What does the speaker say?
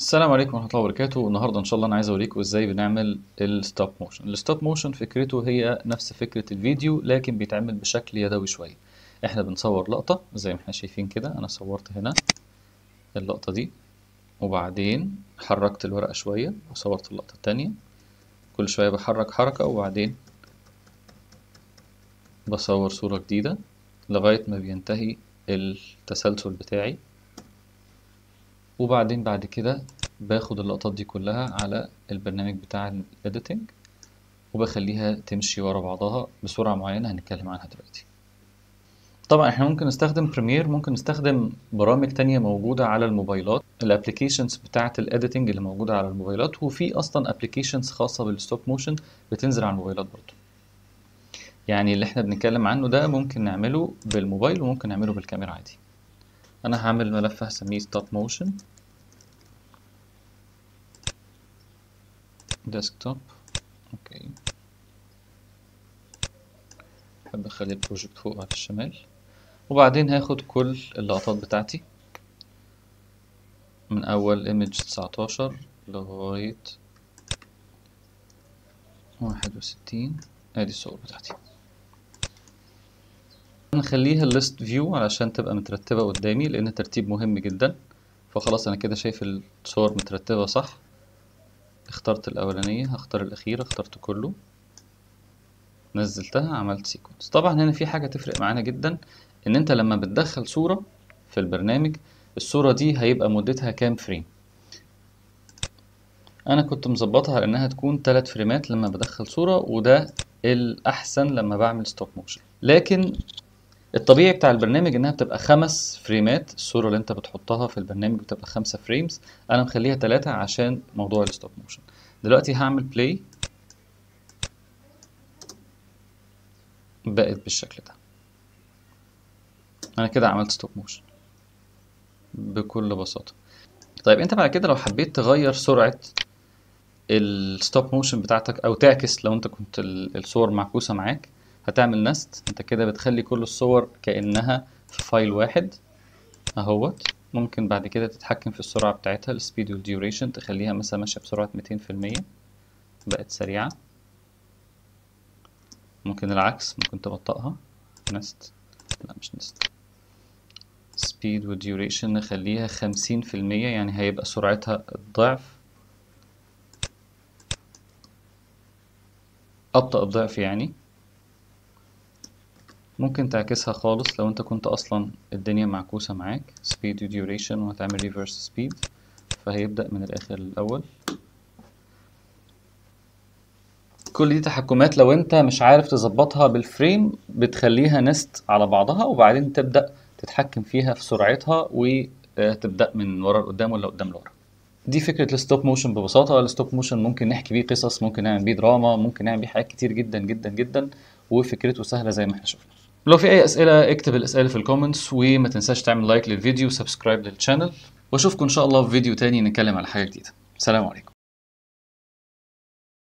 السلام عليكم ورحمة الله وبركاته النهاردة إن شاء الله أنا عايز أوريكم إزاي بنعمل الستوب موشن الستوب موشن فكرته هي نفس فكرة الفيديو لكن بيتعمل بشكل يدوي شوية إحنا بنصور لقطة زي ما إحنا شايفين كده أنا صورت هنا اللقطة دي وبعدين حركت الورقة شوية وصورت اللقطة التانية كل شوية بحرك حركة وبعدين بصور صورة جديدة لغاية ما بينتهي التسلسل بتاعي وبعدين بعد كده باخد اللقطات دي كلها على البرنامج بتاع الايديتنج وبخليها تمشي ورا بعضها بسرعة معينة هنتكلم عنها دلوقتي طبعا احنا ممكن نستخدم بريمير ممكن نستخدم برامج تانية موجودة على الموبايلات الابليكيشنز بتاعة الايديتنج اللي موجودة على الموبايلات وفي اصلا ابليكيشنز خاصة بالستوب موشن بتنزل على الموبايلات برضو يعني اللي احنا بنتكلم عنه ده ممكن نعمله بالموبايل وممكن نعمله بالكاميرا عادي انا هعمل ملف هسميه ستوب موشن ديسكتوب اوكي بحب اخلي البروجكت فوق على الشمال وبعدين هاخد كل اللقطات بتاعتي من اول ايمج 19 لغاية واحد وستين ادي الصور بتاعتي نخليها list view علشان تبقى مترتبة قدامي لان الترتيب مهم جدا فخلاص انا كده شايف الصور مترتبة صح اخترت الاولانية هختار الاخيرة اخترت كله نزلتها عملت سيكونس طبعا هنا في حاجة تفرق معانا جدا ان انت لما بتدخل صورة في البرنامج الصورة دي هيبقى مدتها كام فريم انا كنت مظبطها على انها تكون 3 فريمات لما بدخل صورة وده الاحسن لما بعمل ستوب موشن لكن الطبيعي بتاع البرنامج انها بتبقى خمس فريمات الصورة اللي انت بتحطها في البرنامج بتبقى خمسة فريمز انا مخليها تلاتة عشان موضوع الستوب موشن دلوقتي هعمل بلاي بقت بالشكل ده انا كده عملت ستوب موشن بكل بساطة طيب انت بعد كده لو حبيت تغير سرعة الستوب موشن بتاعتك او تعكس لو انت كنت الصور معكوسة معاك هتعمل نست انت كده بتخلي كل الصور كأنها في فايل واحد اهوت ممكن بعد كده تتحكم في السرعة بتاعتها السبيد والديوريشن تخليها مثلا ماشية بسرعة ميتين في المية بقت سريعة ممكن العكس ممكن تبطئها نست لا مش نست سبيد والديوريشن نخليها خمسين في المية يعني هيبقى سرعتها الضعف أبطأ الضعف يعني ممكن تعكسها خالص لو انت كنت اصلا الدنيا معكوسة معاك speed duration وهتعمل reverse speed فهيبدأ من الاخر للاول كل دي تحكمات لو انت مش عارف تظبطها بالفريم بتخليها نست على بعضها وبعدين تبدأ تتحكم فيها في سرعتها وتبدأ من ورا لقدام ولا قدام لورا دي فكرة الستوب موشن ببساطة الستوب موشن ممكن نحكي بيه قصص ممكن نعمل بيه دراما ممكن نعمل بيه حاجات كتير جدا جدا جدا وفكرته سهلة زي ما احنا شفنا لو في اي اسئله اكتب الاسئله في الكومنتس وما تنساش تعمل لايك للفيديو وسبسكرايب للشانل واشوفكم ان شاء الله في فيديو تاني نتكلم على حاجه جديده سلام عليكم